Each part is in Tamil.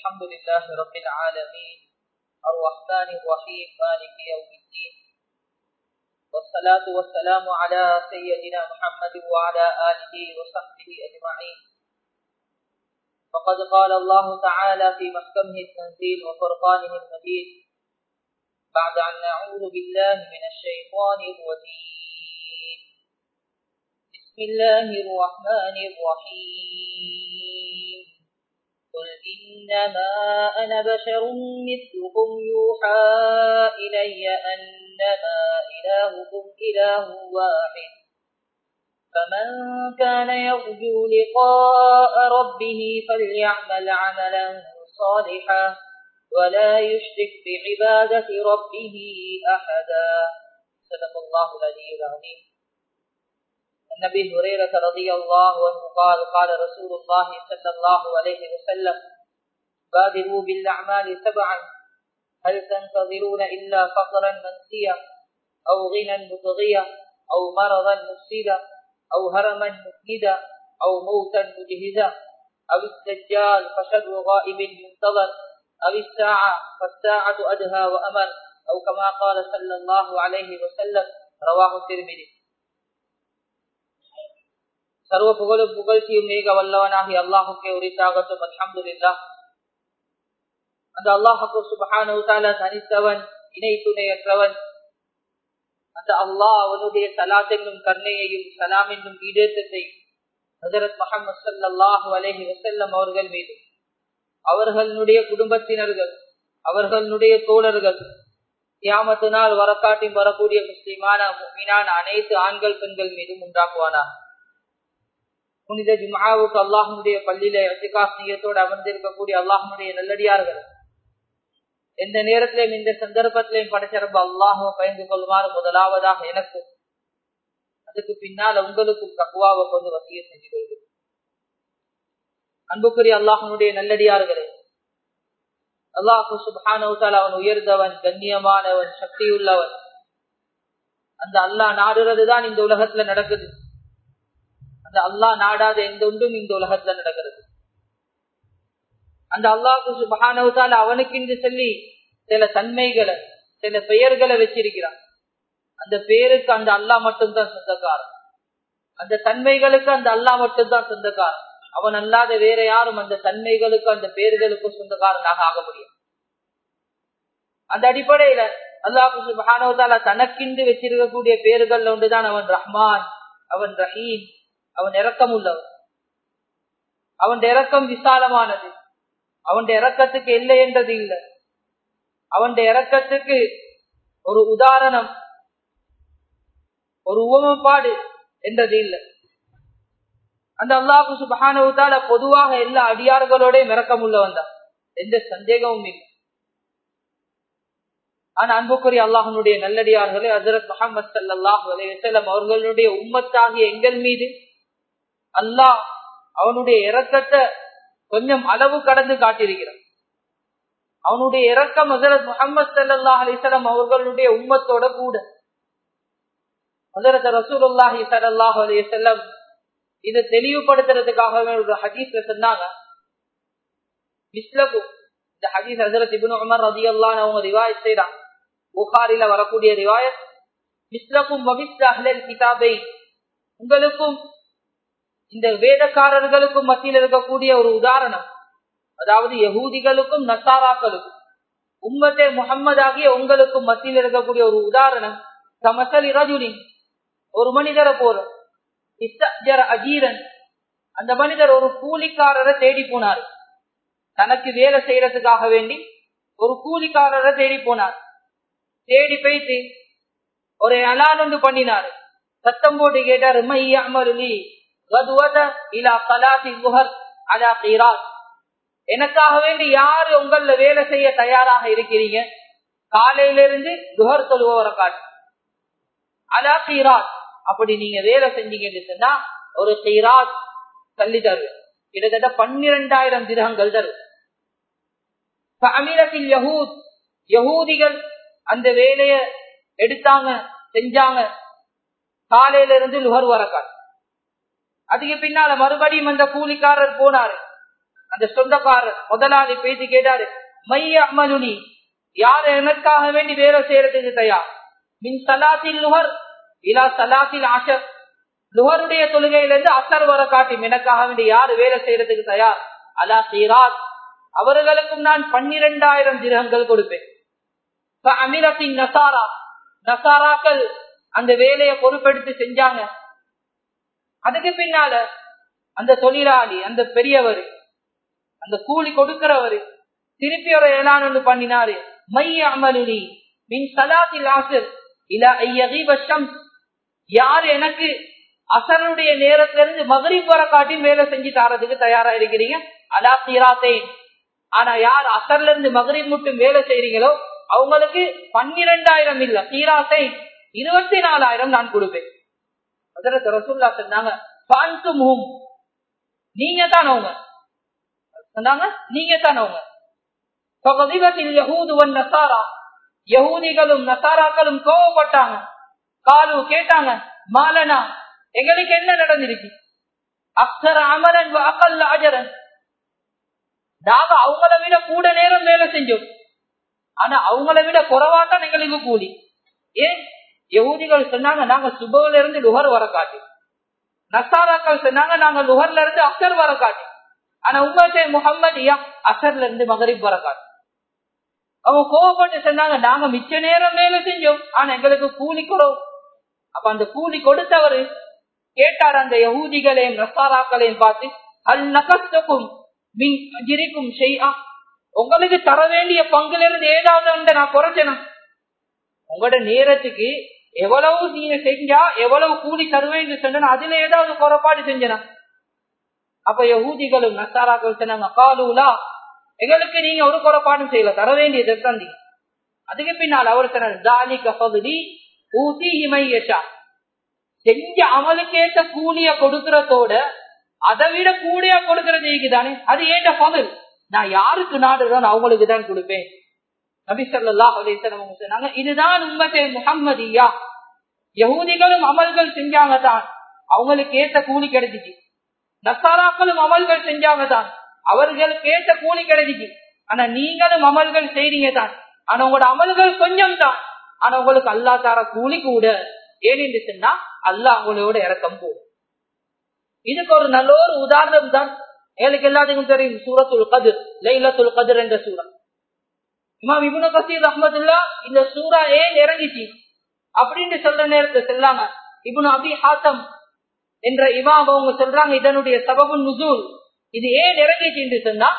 الحمد لله رب العالمين الرحمن الرحيم مالك يوم الدين والصلاة والسلام على سيدنا محمد وعلى آله وصحبه أجمعين فقد قال الله تعالى في محكمه التنزيل وفرقانه المجيد بعد أن نعوذ بالله من الشيطان الرجيم بسم الله الرحمن الرحيم قل إنما أنا بشر مثلكم يوحى إلي أنما إلهكم إله واحد فمن كان يرجو لقاء ربه فليعمل عملا صالحا ولا يشرك بعبادة ربه أحدا صدق الله العلي العظيم النبي هريرة رضي الله عنه قال قال رسول الله صلى الله عليه وسلم بادروا بالأعمال سبعا هل تنتظرون إلا فقرا منسيا أو غنى مطغيا أو مرضا مفسدا أو هرما مفندا أو موتا مجهزا أو الدجال فشر غائب منتظر أو الساعة فالساعة أدهى وأمر أو كما قال صلى الله عليه وسلم رواه الترمذي சர்வ புகழும் புகழ்ச்சியும் மிக வல்லவனாகி அல்லாஹுக்கே உரித்தாகட்டும் அல்ஹம்துலில்லா அந்த அல்லாஹுக்கு சுபஹானு தனித்தவன் இணை துணையற்றவன் அந்த அல்லாஹ் அவனுடைய சலாத் என்னும் கருணையையும் சலாம் என்னும் ஈடேற்றத்தையும் ஹசரத் முகமது சல்லாஹூ அலஹி வசல்லம் அவர்கள் மீது அவர்களுடைய குடும்பத்தினர்கள் அவர்களுடைய தோழர்கள் கியாமத்து நாள் வரக்காட்டி வரக்கூடிய முஸ்லிமான மீனான அனைத்து ஆண்கள் பெண்கள் மீதும் உண்டாக்குவானா புனித ஜுமாவுக்கு அல்லாஹனுடைய பள்ளியில அத்திகாஸ் நீயத்தோடு அமர்ந்திருக்கக்கூடிய அல்லாஹனுடைய நல்லடியார்கள் எந்த நேரத்திலையும் இந்த சந்தர்ப்பத்திலையும் படைச்சிறப்ப அல்லாஹும் பயந்து கொள்ளுமாறு முதலாவதாக எனக்கும் அதுக்கு பின்னால் உங்களுக்கும் தக்குவாவை கொண்டு வசிய செஞ்சு கொள்கிறேன் அன்புக்குரிய அல்லாஹனுடைய நல்லடியார்களே அல்லாஹு சுபானவத்தால் அவன் உயர்ந்தவன் கண்ணியமானவன் சக்தியுள்ளவன் அந்த அல்லாஹ் நாடுறதுதான் இந்த உலகத்துல நடக்குது அந்த அல்லாஹ் நாடாத எந்த ஒன்றும் இந்த உலகத்துல நடக்கிறது அந்த அல்லாஹு சுபானவத்தால் அவனுக்கு என்று சொல்லி சில தன்மைகளை சில பெயர்களை வச்சிருக்கிறான் அந்த பெயருக்கு அந்த அல்லாஹ் மட்டும்தான் சொந்தக்காரன் அந்த தன்மைகளுக்கு அந்த அல்லாஹ் மட்டும்தான் சொந்தக்காரன் அவன் அல்லாத வேற யாரும் அந்த தன்மைகளுக்கு அந்த பேர்களுக்கும் சொந்தக்காரனாக ஆக முடியும் அந்த அடிப்படையில அல்லாஹு சுபானவத்தால தனக்கின்று வச்சிருக்கக்கூடிய பேர்கள் ஒன்றுதான் அவன் ரஹ்மான் அவன் ரஹீம் அவன் இறக்கம் உள்ளவன் அவன் இறக்கம் விசாலமானது அவன் இறக்கத்துக்கு இல்லை என்றது இல்லை அவன் இறக்கத்துக்கு ஒரு உதாரணம் ஒரு உவமப்பாடு என்றது இல்லை அந்த அல்லாஹு சுபஹானவுத்தால பொதுவாக எல்லா அடியார்களோட இறக்கம் உள்ளவன் தான் எந்த சந்தேகமும் இல்லை ஆனா அன்புக்குரிய அல்லாஹனுடைய நல்லடியார்களே ஹசரத் முகமது சல்லாஹ் அலையம் அவர்களுடைய உம்மத்தாகிய எங்கள் மீது அல்லாஹ் அவனுடைய இறக்கத்தை கொஞ்சம் அளவு கடந்து காட்டியிருக்கிறான் அவனுடைய இறக்கம் ஹசரத் முகமது சல்லாஹ் அலிசலம் அவர்களுடைய உம்மத்தோட கூட ஹசரத் ரசூலுல்லாஹி சல்லாஹ் அலையம் இதை தெளிவுபடுத்துறதுக்காக ஒரு ஹதீஸ்ல சொன்னாங்க மிஸ்லகும் இந்த ஹதீஸ் ஹசரத் இபின் உமர் ரதி அல்லான்னு அவங்க ரிவாயத் செய்யறாங்க புகாரில வரக்கூடிய ரிவாயத் மிஸ்லகும் வமிஸ்லஹ்லல் கிதாபை உங்களுக்கும் இந்த வேதக்காரர்களுக்கும் மத்தியில் இருக்கக்கூடிய ஒரு உதாரணம் அதாவது யகூதிகளுக்கும் நசாராக்களுக்கும் உம்மத்தே முகம்மது ஆகிய உங்களுக்கும் மத்தியில் இருக்கக்கூடிய ஒரு உதாரணம் சமசலி ரஜுலின் ஒரு மனிதரை போற அஜீரன் அந்த மனிதர் ஒரு கூலிக்காரரை தேடி போனார் தனக்கு வேலை செய்யறதுக்காக வேண்டி ஒரு கூலிக்காரரை தேடி போனார் தேடி போயிட்டு ஒரு அலான் ஒன்று பண்ணினாரு சத்தம் போட்டு கேட்டாரு மையமருளி எனக்காக வேண்டி யாரு உங்கள வேலை செய்ய தயாராக இருக்கிறீங்க காலையிலிருந்து துஹர் தொழுவரை காட்டு அலா கீராத் அப்படி நீங்க வேலை செஞ்சீங்கன்னு சொன்னா ஒரு கீராத் தள்ளி தரு கிட்டத்தட்ட பன்னிரெண்டாயிரம் திரகங்கள் தரு அமீரத்தில் யகூத் யகூதிகள் அந்த வேலைய எடுத்தாங்க செஞ்சாங்க காலையில இருந்து லுகர் வரக்கால் அதுக்கு பின்னால மறுபடியும் அந்த கூலிக்காரர் போனாரு அந்த சொந்தக்காரர் முதலாளி பேசி கேட்டாரு மைய அமலுனி யார் எனக்காக வேண்டி வேலை செய்யறதுக்கு தயார் மின் சலாத்தில் நுகர் இலா சலாத்தில் ஆஷர் நுகருடைய தொழுகையிலிருந்து அசர் வர காட்டி எனக்காக வேண்டி யாரு வேலை செய்யறதுக்கு தயார் அலா சீராத் அவர்களுக்கும் நான் பன்னிரெண்டாயிரம் திரகங்கள் கொடுப்பேன் அமிரத்தின் நசாரா நசாராக்கள் அந்த வேலையை பொறுப்பெடுத்து செஞ்சாங்க அதுக்கு பின்னால அந்த தொழிலாளி அந்த பெரியவர் அந்த கூலி கொடுக்கிறவரு திருப்பி ஒரு ஏலான் ஒன்று பண்ணினாரு மைய அமலுனி மின் சலாத்தில் ஆசர் இல ஐயீபம் யார் எனக்கு அசருடைய நேரத்திலிருந்து மகரிப் வர காட்டியும் வேலை செஞ்சு தாரதுக்கு தயாரா இருக்கிறீங்க அலா சீராத்தே ஆனா யார் அசர்ல இருந்து மகரிப் மட்டும் வேலை செய்றீங்களோ அவங்களுக்கு பன்னிரெண்டாயிரம் இல்ல சீராத்தை இருபத்தி நாலாயிரம் நான் கொடுப்பேன் அதற்கு ரசூல்லா சொன்னாங்க நீங்க தான் அவங்க சொன்னாங்க நீங்க தான் அவங்க யகூதிகளும் நசாராக்களும் கோவப்பட்டாங்க காலு கேட்டாங்க மாலனா எங்களுக்கு என்ன நடந்திருக்கு அக்சர அமரன் அகல் அஜரன் நாங்க அவங்கள விட கூட நேரம் வேலை செஞ்சோம் ஆனா அவங்கள விட குறைவாதான் எங்களுக்கு கூலி ஏன் யகுதிகள் சொன்னாங்க நாங்க சுபவில இருந்து லுகர் வர காட்டி நசாராக்கள் சொன்னாங்க நாங்க லுகர்ல இருந்து அசர் வர காட்டி ஆனா உமத்தே முகமது அசர்ல இருந்து மகரிப் வர காட்டி அவங்க கோவப்பட்டு சொன்னாங்க நாங்க மிச்ச நேரம் வேலை செஞ்சோம் ஆனா எங்களுக்கு கூலி குறவு அப்ப அந்த கூலி கொடுத்தவரு கேட்டார் அந்த யகூதிகளையும் நசாராக்களையும் பார்த்து அல் நகஸ்தக்கும் ஜிரிக்கும் செய்யா உங்களுக்கு தர வேண்டிய பங்குல இருந்து ஏதாவது ஒன்றை நான் குறைச்சேனா உங்களோட நேரத்துக்கு எவ்வளவு நீங்க செஞ்சா எவ்வளவு கூலி தருவேன் சொன்னா அதுல ஏதாவது குறைபாடு செஞ்சனா அப்ப யகூதிகளும் நசாராக்கள் சொன்னாங்க காலூலா எங்களுக்கு நீங்க ஒரு குறைபாடும் செய்யல தர வேண்டியது தந்தி அதுக்கு பின்னால் அவர் சொன்னார் தாலி கபகுதி ஊசி இமையஷா செஞ்ச அமலுக்கேற்ற கூலிய கொடுக்கறதோட அதை விட கூலியா கொடுக்கறது தானே அது ஏற்ற பகல் நான் யாருக்கு நாடுறோம் அவங்களுக்கு தான் கொடுப்பேன் நபி சொல்லா சொன்னாங்க இதுதான் உண்மத்தே முகம்மதியா யகூதிகளும் அமல்கள் செஞ்சாங்க தான் அவங்களுக்கு ஏற்ற கூலி கிடைச்சிச்சு நசாராக்களும் அமல்கள் செஞ்சாங்க தான் அவர்களுக்கு ஏற்ற கூலி கிடைச்சிச்சு ஆனா நீங்களும் அமல்கள் செய்றீங்க தான் ஆனா உங்களோட அமல்கள் கொஞ்சம் தான் ஆனா உங்களுக்கு அல்லா தார கூலி கூட ஏன்னு சொன்னா அல்லா அவங்களோட இறக்கம் போகும் இதுக்கு ஒரு நல்ல ஒரு உதாரணம் தான் எனக்கு எல்லாத்துக்கும் தெரியும் சூரத்துல் கதிர் லைலத்துல் கதிர் என்ற சூரா இமாம் இபுனு கசீர் அஹமதுல்லா இந்த சூரா ஏன் இறங்கிச்சு அப்படின்னு சொல்ற நேரத்தை சொல்லாங்க இபுனு அபி ஹாத்தம் என்ற இமாம் அவங்க சொல்றாங்க இதனுடைய சபபு நுசூல் இது ஏன் இறங்கிச்சு என்று சொன்னா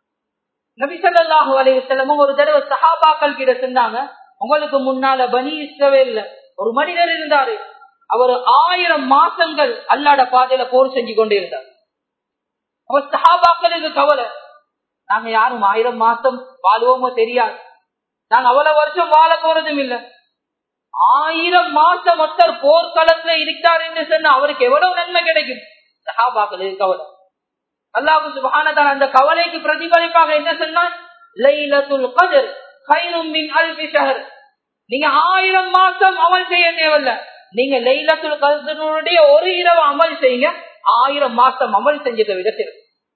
நபிசல்லாஹு அலைவசல்லமும் ஒரு தடவை சஹாபாக்கள் கிட்ட சொன்னாங்க உங்களுக்கு முன்னால பனி இஸ்ரவேல்ல ஒரு மனிதர் இருந்தாரு அவர் ஆயிரம் மாசங்கள் அல்லாட பாதையில போர் செஞ்சு கொண்டே இருந்தார் அவர் சஹாபாக்களுக்கு கவலை நாங்க யாரும் ஆயிரம் மாசம் வாழ்வோமோ தெரியாது நாங்க அவ்வளவு வருஷம் வாழ போறதும் இல்ல ஆயிரம் மாசம் ஒருத்தர் போர்க்களத்துல இருக்கிறார் என்று சொன்னா அவருக்கு எவ்வளவு நன்மை கிடைக்கும் சஹாபாக்களுக்கு கவலை அல்லாஹு சுபஹானதான அந்த கவலைக்கு பிரதிபலிப்பாக என்ன சொன்னான் லைலத்துல் கதிர் கைரும் மின் அல்பி ஷஹர் நீங்க ஆயிரம் மாசம் அமல் செய்ய தேவையில்ல நீங்க லைலத்துல் கதிருடைய ஒரு இரவு அமல் செய்யுங்க ஆயிரம் மாசம் அமல் செஞ்சதை விட சிறப்பு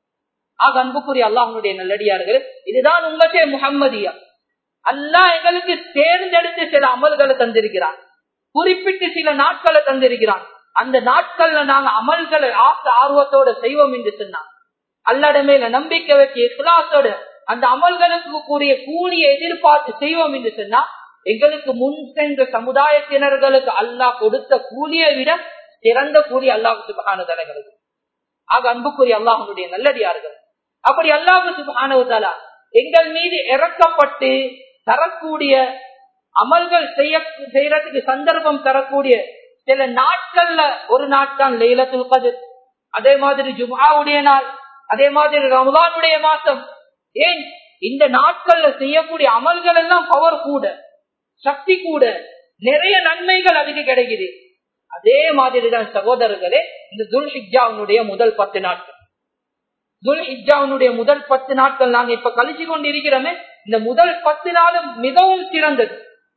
ஆக அன்புக்குரிய அல்லாஹனுடைய நல்லடியார்கள் இதுதான் உங்களே முகம்மதியா அல்லாஹ் எங்களுக்கு தேர்ந்தெடுத்து சில அமல்களை தந்திருக்கிறான் குறிப்பிட்டு சில நாட்களை தந்திருக்கிறான் அந்த நாட்கள்ல நாங்க அமல்களை ஆசை ஆர்வத்தோட செய்வோம் என்று சொன்னான் அல்லாட மேல நம்பிக்கை வச்சு இஸ்லாத்தோட அந்த அமல்களுக்கு கூடிய கூலியை எதிர்பார்த்து செய்வோம் என்று சொன்னா எங்களுக்கு முன் சென்ற சமுதாயத்தினர்களுக்கு அல்லாஹ் கொடுத்த கூலியை விட சிறந்த கூலி அல்லாஹ் சுபகான தலைகளுக்கு ஆக அன்புக்குரிய அல்லாஹனுடைய நல்லடியார்கள் அப்படி அல்லாஹு சுபானவதாலா எங்கள் மீது இறக்கப்பட்டு தரக்கூடிய அமல்கள் செய்ய செய்யறதுக்கு சந்தர்ப்பம் தரக்கூடிய சில நாட்கள்ல ஒரு நாள் தான் லைலத்துல் கதிர் அதே மாதிரி ஜுமாவுடைய நாள் அதே மாதிரி ரமலானுடைய மாசம் ஏன் இந்த நாட்கள்ல செய்யக்கூடிய அமல்கள் எல்லாம் பவர் கூட சக்தி கூட நிறைய நன்மைகள் அதுக்கு கிடைக்குது அதே மாதிரிதான் சகோதரர்களே இந்த துல் ஹிஜாவுடைய முதல் பத்து நாட்கள் துல் ஹிஜாவுடைய முதல் பத்து நாட்கள் நாங்க இப்ப கழிச்சு கொண்டு இருக்கிறோமே இந்த முதல் பத்து நாளும் மிகவும் சிறந்தது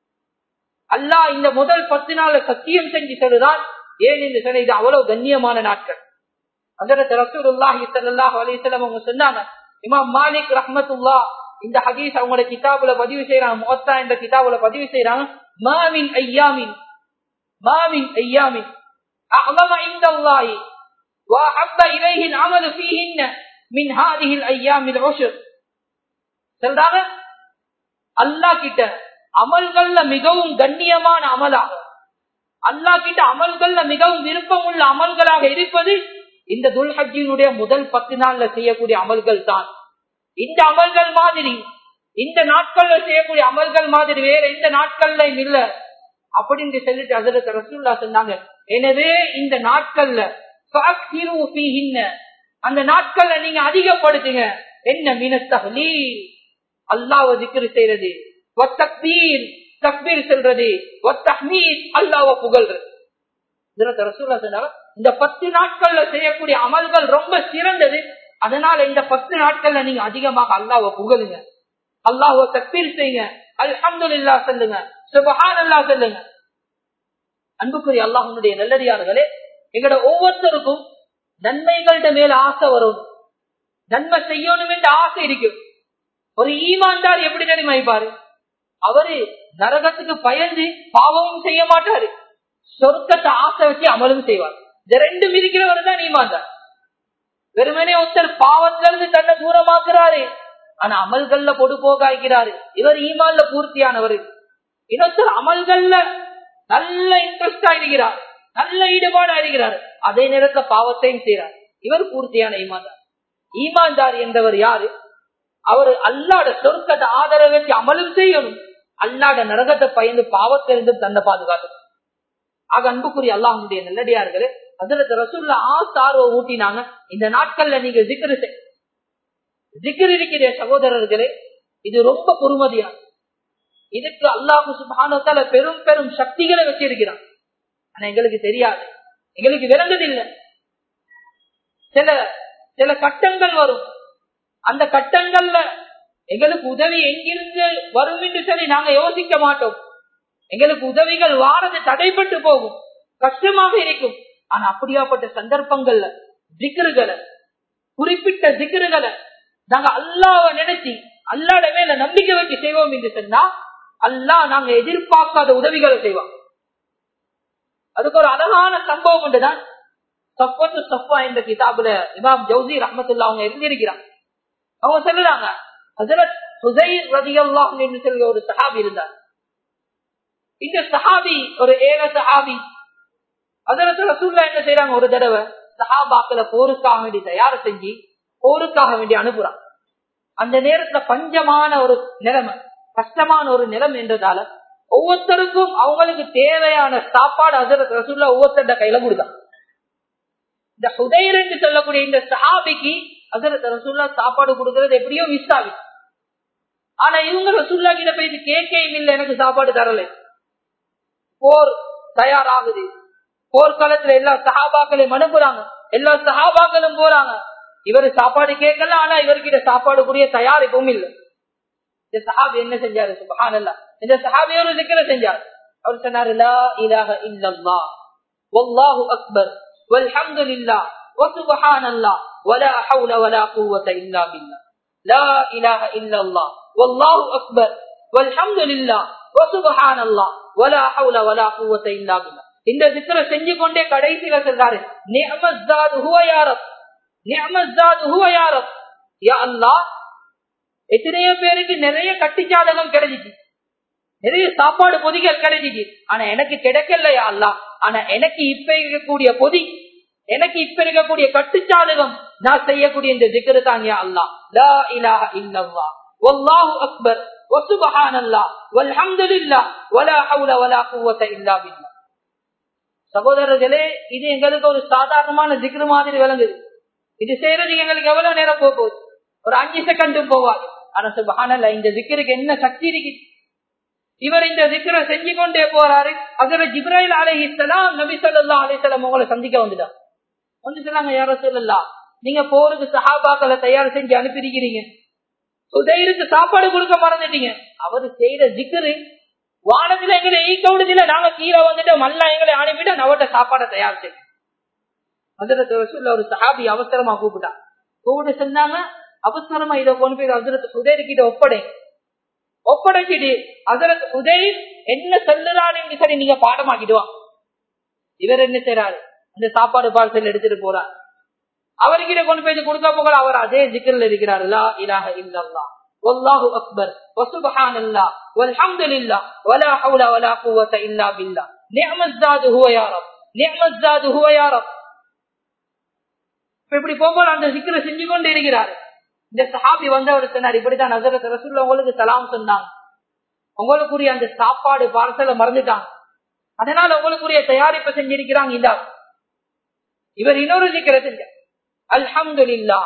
அல்லாஹ் இந்த முதல் பத்து நாள் சத்தியம் செஞ்சு சொல்லுதான் ஏன் என்று சொன்ன இது அவ்வளவு கண்ணியமான நாட்கள் அதற்கு ரசூலுல்லாஹி ஸல்லல்லாஹு அலைஹி வஸல்லம் அவங்க சொன்னாங்க இமாம் மாலிக் ரஹ்மத்துல்லா இந்த ஹதீஸ் அவங்களோட கிதாபுல பதிவு செய்யறாங்க மொத்தா என்ற கிதாபுல பதிவு செய்யறாங்க மாமின் ஐயாமின் மாமின் ஐயாமின் أعظم عند الله وأحب إليه العمل فيهن من هذه الأيام العشر சொல்றாங்க அல்லாஹ் கிட்ட அமல்கள்ல மிகவும் கண்ணியமான அமலாக அல்லாஹ் கிட்ட அமல்கள்ல மிகவும் விருப்பம் உள்ள அமல்களாக இருப்பது இந்த துல்ஹஜினுடைய முதல் பத்து நாள்ல செய்யக்கூடிய அமல்கள் தான் இந்த அமல்கள் மாதிரி இந்த நாட்கள்ல செய்யக்கூடிய அமல்கள் மாதிரி வேற எந்த நாட்கள்லயும் இல்ல அப்படின்னு சொல்லிட்டு அதற்கு ரசூல்லா சொன்னாங்க எனவே இந்த நாட்கள்ல அந்த நாட்கள்ல நீங்க அதிகப்படுத்துங்க என்ன மீனத்தகலீ அல்லாவ திக்ரு செய்யறது தக்பீர் செல்றது அல்லாவ புகழ்றது இந்த பத்து நாட்கள்ல செய்யக்கூடிய அமல்கள் ரொம்ப சிறந்தது அதனால இந்த பத்து நாட்கள்ல நீங்க அதிகமாக அல்லாவ புகழுங்க அல்லாஹுவ தக்பீர் செய்யுங்க அல்ஹம்துல்லா சொல்லுங்க சுபஹான் அல்லா சொல்லுங்க அன்புக்குரிய அல்லாஹனுடைய நல்லடியார்களே எங்களோட ஒவ்வொருத்தருக்கும் நன்மைகள்ட மேல ஆசை வரும் நன்மை செய்யணும் என்று ஆசை இருக்கும் ஒரு ஈமான்தார் எப்படி தெரியுமாய்ப்பாரு அவரு நரகத்துக்கு பயந்து பாவமும் செய்ய மாட்டாரு சொர்க்கத்தை ஆசை வச்சு அமலும் செய்வார் இந்த ரெண்டு மிதிக்கிறவர் தான் ஈமான்தார் வெறுமனே ஒருத்தர் பாவத்திலிருந்து தன்னை தூரமாக்குறாரு ஆனா அமல்கள்ல பொடு போகாய்க்கிறாரு இவர் ஈமான்ல பூர்த்தியானவர் இன்னொருத்தர் அமல்கள்ல நல்ல இன்ட்ரெஸ்டா இருக்கிறார் நல்ல ஈடுபாடா இருக்கிறார் அதே நேரத்துல பாவத்தையும் செய்யறார் இவர் பூர்த்தியான ஈமான்தார் ஈமான்தார் என்றவர் யாரு அவர் அல்லாட சொர்க்கத்தை ஆதரவு வச்சு அமலும் செய்யணும் அல்லாட நரகத்தை பயந்து பாவத்திலிருந்து தன்னை பாதுகாக்கணும் ஆக அன்புக்குரிய அல்லாஹுடைய நல்லடியார்களே அதுல ரசூல்ல ஆசார்வ ஊட்டினாங்க இந்த நாட்கள்ல நீங்க ஜிக்ரு ஜிக்ரு இருக்கிற சகோதரர்களே இது ரொம்ப பொறுமதியா இதுக்கு அல்லாஹு சுபானத்தால பெரும் பெரும் சக்திகளை வச்சிருக்கிறான் ஆனா எங்களுக்கு தெரியாது எங்களுக்கு விளங்குதில்லை சில சில கட்டங்கள் வரும் அந்த கட்டங்கள்ல எங்களுக்கு உதவி எங்கிருந்து வரும் என்று சொல்லி நாங்க யோசிக்க மாட்டோம் எங்களுக்கு உதவிகள் வாரது தடைப்பட்டு போகும் கஷ்டமாக இருக்கும் ஆனா அப்படியாப்பட்ட சந்தர்ப்பங்கள்ல ஜிக்கருகளை குறிப்பிட்ட ஜிக்கருகளை நாங்க அல்லாவ நினைச்சு அல்லாட மேல நம்பிக்கை வச்சு செய்வோம் என்று சொன்னா அல்லா நாங்க எதிர்பார்க்காத உதவிகளை செய்வோம் அதுக்கு ஒரு அழகான சம்பவம் உண்டுதான் சஃபத்து சஃபா என்ற கிதாபுல இமாம் ஜவுசி ரஹமத்துல்லா அவங்க இருந்திருக்கிறாங்க அவங்க சொல்லுறாங்க ஹசரத் ஹுசைர் ரதியல்லாஹ் என்று சொல்ல ஒரு சஹாபி இருந்தார் இந்த சஹாபி ஒரு ஏக சஹாபி ஹசரத் ரசூல்லா என்ன செய்யறாங்க ஒரு தடவை சஹாபாக்களை போருக்காக வேண்டி தயார் செஞ்சு போருக்காக வேண்டி அனுப்புறான் அந்த நேரத்துல பஞ்சமான ஒரு நிலைமை கஷ்டமான ஒரு நிலம் என்றதால ஒவ்வொருத்தருக்கும் அவங்களுக்கு தேவையான சாப்பாடு ஹசரத் ரசூல்லா ஒவ்வொருத்தர கையில கொடுத்தான் இந்த ஹுதைர் என்று சொல்லக்கூடிய இந்த சஹாபிக்கு ஹசரத் ரசூல்லா சாப்பாடு கொடுக்கறது எப்படியோ மிஸ் ஆகுது ஆனா இவங்க ரசூல்லா கிட்ட போய் கேட்கையும் இல்லை எனக்கு சாப்பாடு தரல போர் தயாராகுது போர்க்காலத்துல எல்லா சஹாபாக்களையும் அனுப்புறாங்க எல்லா சஹாபாக்களும் போறாங்க இவர் சாப்பாடு கேட்கல ஆனா இவர்கிட்ட சாப்பாடு கூடிய தயாரிப்பும் இல்லை இந்த சஹாபி என்ன செஞ்சாரு சுபஹானல்லா இந்த சஹாபி ஒரு சிக்கல செஞ்சார் அவர் சொன்னாரு லா இலாஹ இல்லல்லா வல்லாஹு அக்பர் والحمد لله وسبحان الله ولا حول ولا قوة إلا بالله لا إله إلا الله والله أكبر والحمد لله وسبحان الله ولا حول ولا قوة إلا بالله இந்த சித்திர செஞ்சு கொண்டே கடைசியில சொல்றாரு நியமஸ்தாது ஹுவ யாரப் நியமஸ்தாது ஹுவ யாரப் யா அல்லாஹ் எத்தனையோ பேருக்கு நிறைய கட்டிச்சாதகம் கிடைச்சிச்சு நிறைய சாப்பாடு பொதிகள் கிடைச்சிச்சு ஆனா எனக்கு கிடைக்கலையா அல்ல ஆனா எனக்கு இப்ப இருக்கக்கூடிய பொதி எனக்கு இப்ப இருக்கக்கூடிய கட்டுச்சாதகம் நான் செய்யக்கூடிய இந்த திக்கரு தாங்க அல்லா லா இலாஹ இல்லல்லா வல்லாஹு அக்பர் வசுபஹானல்லாஹ் வல்ஹம்துலில்லாஹ் வலா ஹவுல வலா குவத இல்லா பில்லாஹ் சகோதரர்களே இது எங்களுக்கு ஒரு சாதாரணமான திக்ரு மாதிரி விளங்குது இது செய்யறதுக்கு எங்களுக்கு எவ்வளவு நேரம் போக போகுது ஒரு அஞ்சு செகண்டும் போவாது ஆனா சுபஹானல்ல இந்த திக்கருக்கு என்ன சக்தி இருக்கு இவர் இந்த திக்கரை செஞ்சு கொண்டே போறாரு அதுல ஜிப்ராயில் அலைஹிஸ்லாம் நபி சொல்லா அலிசல்லாம் உங்களை சந்திக்க வந்துட்டார் வந்து சொன்னாங்க யார சொல்லலாம் நீங்க போருக்கு சஹாபாக்களை தயார் செஞ்சு அனுப்பியிருக்கிறீங்க சுதைருக்கு சாப்பாடு கொடுக்க மறந்துட்டீங்க அவரு செய்த ஜிக்கரு வானத்துல எங்களை ஈக்கவுடுதில்ல நாங்க கீழே வந்துட்டு மல்லா எங்களை அனுப்பிட்டு அவட்ட சாப்பாடை தயார் செய்யும் அதுல ஒரு சஹாபி அவசரமா கூப்பிட்டா கூப்பிட்டு சொன்னாங்க அவசரமா இதை கொண்டு போய் அசரத் உதயர் கிட்ட ஒப்படை ஒப்படைச்சிட்டு அசரத் உதய் என்ன சொல்லுறான்னு என்று சரி நீங்க பாடமாக்கிடுவான் இவர் என்ன செய்யறாரு இந்த சாப்பாடு பார்சல் எடுத்துட்டு போறார் அவர்கிட்ட கொண்டு போய் கொடுக்க போக அவர் அதே ஜிக்கர்ல இருக்கிறார் லா இலாஹ இல்லல்லா வல்லாஹு அக்பர் வசுபஹானல்லாஹ் வல்ஹம்துலில்லாஹ் வலா ஹவுல வலா குவத இல்லா பில்லாஹ் நிஅமத் ஜாது ஹுவ யா ரப் நிஅமத் ஜாது ஹுவ யா ரப் இப்படி போகும்போது அந்த சிக்கரை செஞ்சு கொண்டு இருக்கிறார் இந்த சஹாபி வந்து அவர் சொன்னார் இப்படித்தான் நசரத் ரசூல்ல உங்களுக்கு சலாம் சொன்னாங்க உங்களுக்குரிய அந்த சாப்பாடு பார்சல மறந்துட்டாங்க அதனால உங்களுக்குரிய தயாரிப்பு செஞ்சிருக்கிறாங்க இதா இவர் இன்னொரு சிக்கரை செஞ்ச அல்ஹம்துலில்லா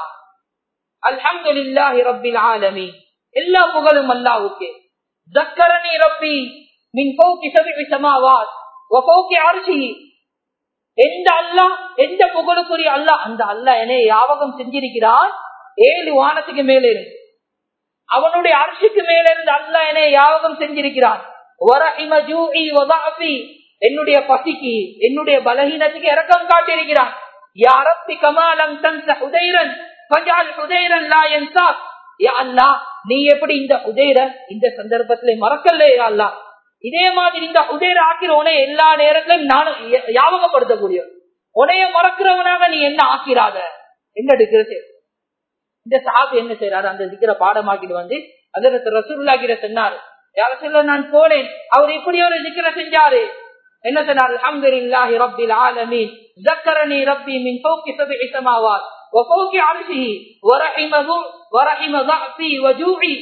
அல்ஹம்துலில்லாஹி ரப்பில் ஆலமீன் எல்லா புகழும் அல்லாஹ்வுக்கு ஜக்கரனி ரப்பி மின் ஃபௌகி சபிஇ சமாவாத் வ ஃபௌகி அர்ஷிஹி எந்த அல்லாஹ் எந்த புகழுக்குரிய அல்லாஹ் அந்த அல்லாஹ் என்னை யாவகம் செஞ்சிருக்கிறான் ஏழு வானத்துக்கு மேலே இருந்து அவனுடைய அரசுக்கு மேல இருந்து அல்லாஹ் என்னை யாவகம் செஞ்சிருக்கிறான் வரஹிம ஜூஇ வ ضعفி என்னுடைய பசிக்கு என்னுடைய பலகீனத்துக்கு இரக்கம் காட்டியிருக்கிறான் யா ரப்பி கமாலம் தன்ச ஹுதைரன் ஃபஜஅல் ஹுதைரன் லா யன்சாக் யா அல்லாஹ் நீ எப்படி இந்த ஹுதைர இந்த சந்தர்ப்பத்திலே மறக்கல யா அல்லாஹ் இதே மாதிரி இந்த ஹுதைர ஆக்கிற உனைய எல்லா நேரத்திலும் நான் ஞாபகப்படுத்தக்கூடிய உனைய மறக்கிறவனாக நீ என்ன ஆக்கிறாத என்ன எடுக்கிறது இந்த சாபு என்ன செய்யறாரு அந்த சிக்கிற பாடமாக்கிட்டு வந்து அதற்கு ரசூல்லா கிட்ட சொன்னாரு யார சொல்ல நான் போனேன் அவர் இப்படி ஒரு சிக்கிர செஞ்சாரு என்ன சொன்னார் அல்ஹம்துலில்லாஹி ரப்பில் ஆலமீன் ذكرني ربي من فوق سبع سماوات وفوق عرشه ورحمه ورحم ضعفي وجوعي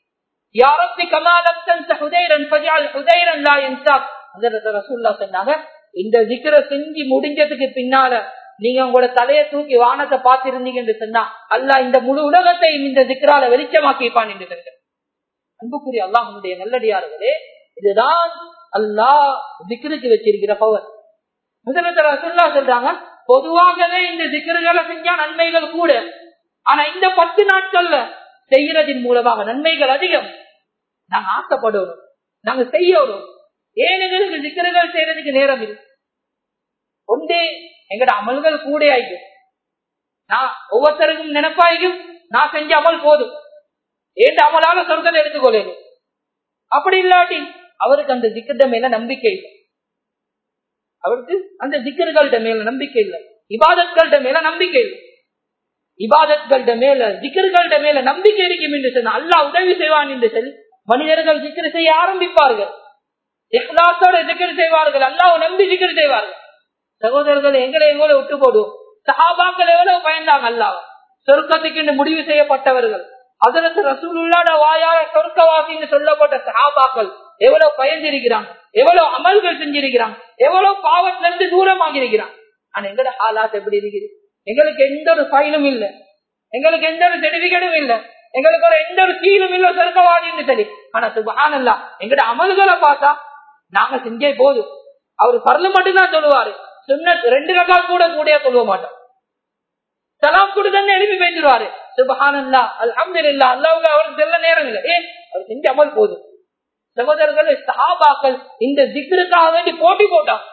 يا رب كما لم تنس حذيرا فاجعل حذيرا لا ينساك ஹஜரத் ரசூல்லா சொன்னாங்க இந்த ஜிக்ர செஞ்சு முடிஞ்சதுக்கு பின்னால நீங்க உங்களோட தலையை தூக்கி வானத்தை பார்த்திருந்தீங்க என்று சொன்னா அல்லாஹ் இந்த முழு உலகத்தையும் இந்த ஜிக்ரால வெளிச்சமாக்கிப்பான் என்று சொன்னார் அன்புக்குரிய அல்லாஹனுடைய நல்லடியார்களே இதுதான் அல்லாஹ் ஜிக்ருக்கு வச்சிருக்கிற பவர் முதலத்தர் ரசூல்லா சொல்றாங்க பொதுவாகவே இந்த ஜிக்ருகளை செஞ்சா நன்மைகள் கூட ஆனா இந்த பத்து நாட்கள்ல செய்யறதின் மூலமாக நன்மைகள் அதிகம் நாங்க ஆசைப்படணும் நாங்க செய்யணும் ஏன் எங்களுக்கு ஜிக்ருகள் செய்யறதுக்கு நேரம் இல்லை ஒன்றே எங்கட அமல்கள் கூட ஆயிக்கும் நான் ஒவ்வொருத்தருக்கும் நினைப்பாய்க்கும் நான் செஞ்ச அமல் போதும் ஏன் அமலால சொர்க்கத்தை எடுத்துக்கொள்ளணும் அப்படி இல்லாட்டி அவருக்கு அந்த ஜிக்கிட்ட மேல நம்பிக்கை இல்லை அவருக்கு அந்த ஜிக்கர்கள்ட மேல நம்பிக்கை இல்லை இபாதத்கள்ட மேல நம்பிக்கை இல்லை இபாதத்கள்ட மேல ஜிக்கர்கள்ட மேல நம்பிக்கை இருக்கும் என்று சொன்ன அல்லாஹ் உதவி செய்வான் என்று சொல்லி மனிதர்கள் ஜிக்கர் செய்ய ஆரம்பிப்பார்கள் இஹ்லாசோட ஜிக்கர் செய்வார்கள் அல்லாஹ் நம்பி ஜிக்கர் செய்வார்கள் சகோதரர்கள் எங்களை எங்களை விட்டு போடுவோம் சஹாபாக்கள் எவ்வளவு பயந்தாங்க அல்லாஹ் சொர்க்கத்துக்கு முடிவு செய்யப்பட்டவர்கள் அதற்கு ரசூலுல்லாட வாயால சொர்க்கவாசின்னு சொல்லப்பட்ட சஹாபாக்கள் எவ்வளவு பயந்திருக்கிறாங்க எவ்வளவு அமல்கள் செஞ்சிருக்கிறாங்க எவ்வளவு பாவத்துல இருந்து தூரமாக இருக்கிறாங்க ஆனா எங்கட ஹாலாத் எப்படி இருக்குது எங்களுக்கு எந்த ஒரு ஃபைலும் இல்ல எங்களுக்கு எந்த ஒரு சர்டிபிகேட்டும் இல்ல எங்களுக்கு ஒரு எந்த ஒரு கீழும் இல்ல சொர்க்கவாதின்னு சரி ஆனா சுபஹானல்லா எங்கட அமல்களை பார்த்தா நாங்க செஞ்சே போதும் அவர் பரல மட்டும்தான் சொல்லுவாரு சொன்ன ரெண்டு ரகால் கூட கூட சொல்ல மாட்டோம் சலாம் கூட தானே எழுப்பி பேசிடுவாரு சுபஹானல்லா அல்ஹம்து இல்லா அல்லாவுக்கு அவருக்கு செல்ல நேரம் இல்லை ஏன் அவர் செஞ்ச அமல் போதும் சகோதரர்கள் சஹாபாக்கள் இந்த திக்ருக்காக வேண்டி போட்டி போட்டாங்க